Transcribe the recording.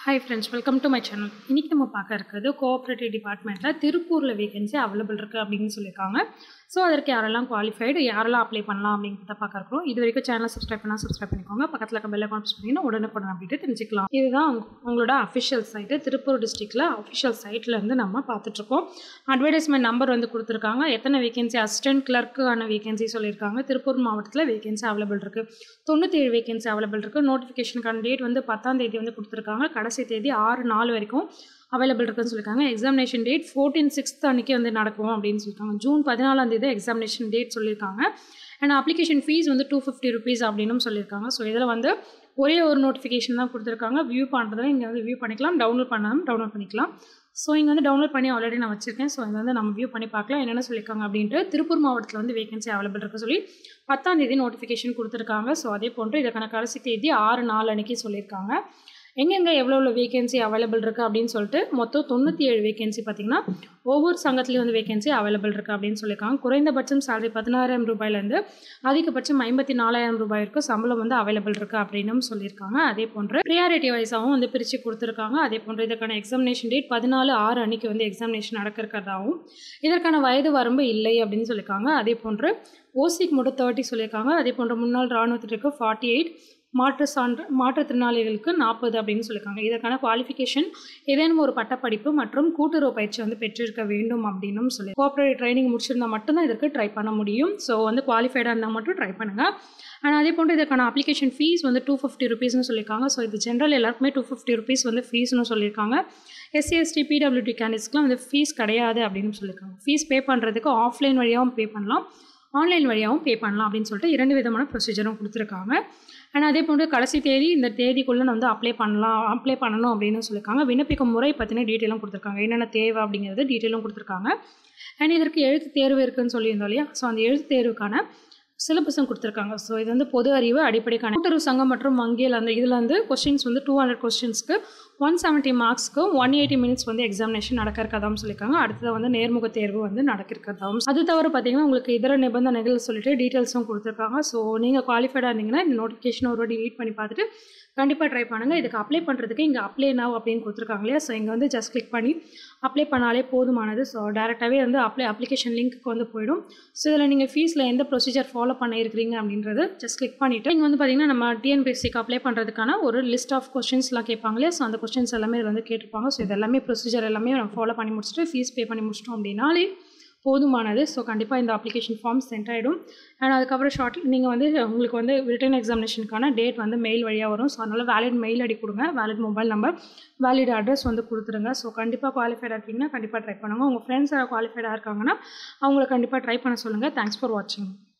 hi friends welcome to my channel இன்றைக்கி நம்ம பார்க்க இருக்கிறது கோஆப்ரேட்டிவ் டிபார்ட்மெண்ட்டில் திருப்பூரில் வேகன்சி அவைலபிள் இருக்குது அப்படின்னு சொல்லியிருக்காங்க ஸோ அதற்கு யாரெல்லாம் குவாலிஃபைடு யாரெல்லாம் அப்ளை பண்ணலாம் அப்படிங்கிறத பார்க்க இருக்கிறோம் இது வரைக்கும் சேனலை சப்ஸ்கிரைப் பண்ணால் சப்ஸ்கிரைப் பண்ணிக்கோங்க பக்கத்தில் இருக்க பெல் அக்கௌண்ட் பண்ணிங்கன்னா உடனுக்குடன் அப்படின்ட்டு தெரிஞ்சுக்கலாம் இதுதான் உங்க- உங்களோட அஃபிஷியல் சைட்டு திருப்பூர் டிஸ்ட்ரிக்டில் அஃபிஷியல் சைட்லேருந்து நம்ம பார்த்துட்ருக்கோம் அட்வர்டைஸ்மெண்ட் நம்பர் வந்து கொடுத்துருக்காங்க எத்தனை வேகன்சி அசிஸ்டன்ட் கிளர்க்கான வேகன்சி சொல்லியிருக்காங்க திருப்பூர் மாவட்டத்தில் வேகன்சி அவைலபிள் இருக்குது தொண்ணூற்றி ஏழு வேகன்சி அவைலபிள் இருக்குது நோட்டிஃபிகேஷனுக்கான டேட் வந்து பத்தாம் தேதி வந்து கொடுத்துருக்காங்க கடைசி தேதி ஆறு நாலு வரைக்கும் அவைலபிள் இருக்குன்னு சொல்லியிருக்காங்க எக்ஸாமினேஷன் டேட் ஃபோர்டீன் சிக்ஸ்த் அன்றைக்கி வந்து நடக்கும் அப்படின்னு சொல்லியிருக்காங்க ஜூன் பதினாலாம் தேதி எக்ஸாமினேஷன் டேட் சொல்லியிருக்காங்க அண்ட் அப்ளிகேஷன் ஃபீஸ் வந்து டூ ஃபிஃப்டி ருபீஸ் அப்படின்னும் சொல்லியிருக்காங்க ஸோ இதில் வந்து ஒரே ஒரு நோட்டிஃபிகேஷன் தான் கொடுத்துருக்காங்க வியூ பண்ணுறதுல இங்கே வந்து வியூ பண்ணிக்கலாம் டவுன்லோட் பண்ணாலும் டவுன்லோட் பண்ணிக்கலாம் ஸோ இங்கே வந்து டவுன்லோட் பண்ணி ஆல்ரெடி நான் வச்சிருக்கேன் ஸோ இதை வந்து நம்ம வியூ பண்ணி பார்க்கலாம் என்னென்ன சொல்லியிருக்காங்க அப்படின்ட்டு திருப்பூர் மாவட்டத்தில் வந்து வேகன்சி அவைலபிள் இருக்கு சொல்லி பத்தாம் தேதி நோட்டிஃபிகேஷன் கொடுத்துருக்காங்க ஸோ அதே போன்று இதற்கான கடைசி தேதி ஆறு நாலு அன்னைக்கு சொல்லியிருக்காங்க எங்கெங்கே எவ்வளோ எவ்வளோ வேகன்சி அவைலபிள் இருக்குது அப்படின்னு சொல்லிட்டு மொத்தம் தொண்ணூற்றி ஏழு வேகன்சி பார்த்தீங்கன்னா ஒவ்வொரு சங்கத்துலேயும் வந்து வேகன்சி அவைலபிள் இருக்குது அப்படின்னு சொல்லியிருக்காங்க குறைந்தபட்சம் salary பதினாயிரம் ரூபாயிலேருந்து அதிகபட்சம் ஐம்பத்தி நாலாயிரம் ரூபாய் வரைக்கும் சம்பளம் வந்து அவைலபிள் இருக்குது அப்படின்னும் சொல்லியிருக்காங்க அதே போன்று ப்ரியாரிட்டி வைஸாகவும் வந்து பிரித்து கொடுத்துருக்காங்க அதே போன்று இதற்கான எக்ஸாமினேஷன் டேட் பதினாலு ஆறு அன்னைக்கு வந்து எக்ஸாமினேஷன் நடக்க இருக்கிறதாகவும் இதற்கான வயது வரம்பு இல்லை அப்படின்னு சொல்லியிருக்காங்க அதே போன்று ஓசிக்கு மட்டும் தேர்ட்டி சொல்லியிருக்காங்க அதே போன்று முன்னாள் இராணுவத்திற்கு ஃபார்ட்டி எயிட் மாற்று சான்று மாற்றுத்திறனாளிகளுக்கு நாற்பது அப்படின்னு சொல்லியிருக்காங்க இதற்கான குவாலிஃபிகேஷன் ஏதேனும் ஒரு பட்டப்படிப்பு மற்றும் கூட்டுறவு பயிற்சி வந்து பெற்றிருக்க வேண்டும் அப்படின்னும் சொல்லி கோஆப்ரேட் ட்ரைனிங் முடிச்சிருந்தா மட்டும்தான் இதற்கு ட்ரை பண்ண முடியும் ஸோ வந்து குவாலிஃபைடாக இருந்தால் மட்டும் ட்ரை பண்ணுங்கள் அண்ட் அதே போன்று இதற்கான அப்ளிகேஷன் ஃபீஸ் வந்து டூ ஃபிஃப்டி ருபீஸ்னு சொல்லியிருக்காங்க ஸோ இது ஜென்ரல் எல்லாருக்குமே டூ ஃபிஃப்டி ருபீஸ் வந்து ஃபீஸ்னு சொல்லியிருக்காங்க எஸ்சி எஸ்டி பிடபிள்யூடி கேண்டிடேட்ஸ்க்குலாம் வந்து ஃபீஸ் கிடையாது அப்படின்னு சொல்லியிருக்காங்க ஃபீஸ் பே பண்ணுறதுக்கு ஆஃப்லைன் வழியாகவும் பே பண்ணலாம் ஆன்லைன் வழியாகவும் பே பண்ணலாம் அப்படின்னு சொல்லிட்டு இரண்டு விதமான ப்ரொசீஜரும் கொடுத்துருக்காங்க அண்ட் அதே போன்று கடைசி தேதி இந்த தேதிக்குள்ளே நான் வந்து அப்ளை பண்ணலாம் அப்ளை பண்ணணும் அப்படின்னு சொல்லியிருக்காங்க விண்ணப்பிக்கும் முறை பற்றின டீட்டெயிலும் கொடுத்துருக்காங்க என்னென்ன தேவை அப்படிங்கிறது டீட்டெயிலும் கொடுத்துருக்காங்க அண்ட் இதற்கு எழுத்து தேர்வு இருக்குன்னு சொல்லியிருந்தோம் இல்லையா ஸோ அந்த எழுத்து தேர்வுக்கான சிலபஸும் கொடுத்துருக்காங்க ஸோ இது வந்து பொது அறிவு அடிப்படைக்கான கூட்டுறவு சங்கம் மற்றும் வங்கியில் அந்த இதில் வந்து கொஸ்டின்ஸ் வந்து டூ ஹண்ட்ரட் கொஸ்டின்ஸ்க்கு ஒன் செவன்ட்டி மார்க்ஸ்க்கு ஒன் எயிட்டி மினிட்ஸ் வந்து எக்ஸாமினேஷன் நடக்க இருக்கதாகவும் சொல்லியிருக்காங்க அடுத்தது வந்து நேர்முக தேர்வு வந்து நடக்க இருக்கதாகவும் அது தவிர பார்த்தீங்கன்னா உங்களுக்கு இதர நிபந்தனைகள் சொல்லிட்டு டீட்டெயில்ஸும் கொடுத்துருக்காங்க ஸோ நீங்கள் குவாலிஃபைடாக இருந்தீங்கன்னா இந்த நோட்டிஃபிகேஷன் ஒரு வாட்டி ரீட் பண்ணி பார்த்துட்டு கண்டிப்பாக ட்ரை பண்ணுங்கள் இதுக்கு அப்ளை பண்ணுறதுக்கு இங்கே அப்ளை now அப்படின்னு கொடுத்துருக்காங்க இல்லையா ஸோ இங்கே வந்து ஜஸ்ட் கிளிக் பண்ணி அப்ளை பண்ணாலே போதுமானது ஸோ டேரெக்டாகவே வந்து அப்ளை அப்ளிகேஷன் லிங்க்கு வந்து போயிடும் ஸோ இதில் நீங்கள் ஃபீஸில் எந்த ப்ரொசீஜர் ஃபாலோ பண்ண இருக்கிறீங்க அப்படின்றது ஜஸ்ட் கிளிக் பண்ணிவிட்டு இங்கே வந்து பார்த்தீங்கன்னா நம்ம டிஎன்பிஎஸ்சிக்கு அப்ளை பண்ணுறதுக்கான ஒரு லிஸ்ட் ஆஃப் கொஸ்டின்ஸ்லாம் கேட்பாங்க இல்லையா ஸோ அந்த கொஸ்டின்ஸ் எல்லாமே இதில் வந்து கேட்டிருப்பாங்க ஸோ இது எல்லாமே ப்ரொசீஜர் எல்லாமே நம்ம ஃபாலோ பண்ணி முடிச்சுட்டு ஃபீஸ் பே பண்ணி முடிச்சிட்டோம் அப்படின்னாலே போதுமானது ஸோ கண்டிப்பாக இந்த அப்ளிகேஷன் ஃபார்ம் சென்ட் ஆகிடும் அண்ட் அதுக்கப்புறம் ஷார்ட் நீங்கள் வந்து உங்களுக்கு வந்து ரிட்டன் எக்ஸாமினேஷனுக்கான டேட் வந்து மெயில் வழியாக வரும் ஸோ அதனால் வேலிட் மெயில் ஐடி கொடுங்க valid mobile number valid address வந்து கொடுத்துருங்க ஸோ கண்டிப்பாக குவாலிஃபைடாக இருக்கீங்கன்னா கண்டிப்பாக ட்ரை பண்ணுங்கள் உங்கள் ஃப்ரெண்ட்ஸ் யாராவது குவாலிஃபைடாக இருக்காங்கன்னா அவங்கள கண்டிப்பாக ட்ரை பண்ண சொல்லுங்கள் தேங்க்ஸ் ஃபார் வாட்சிங்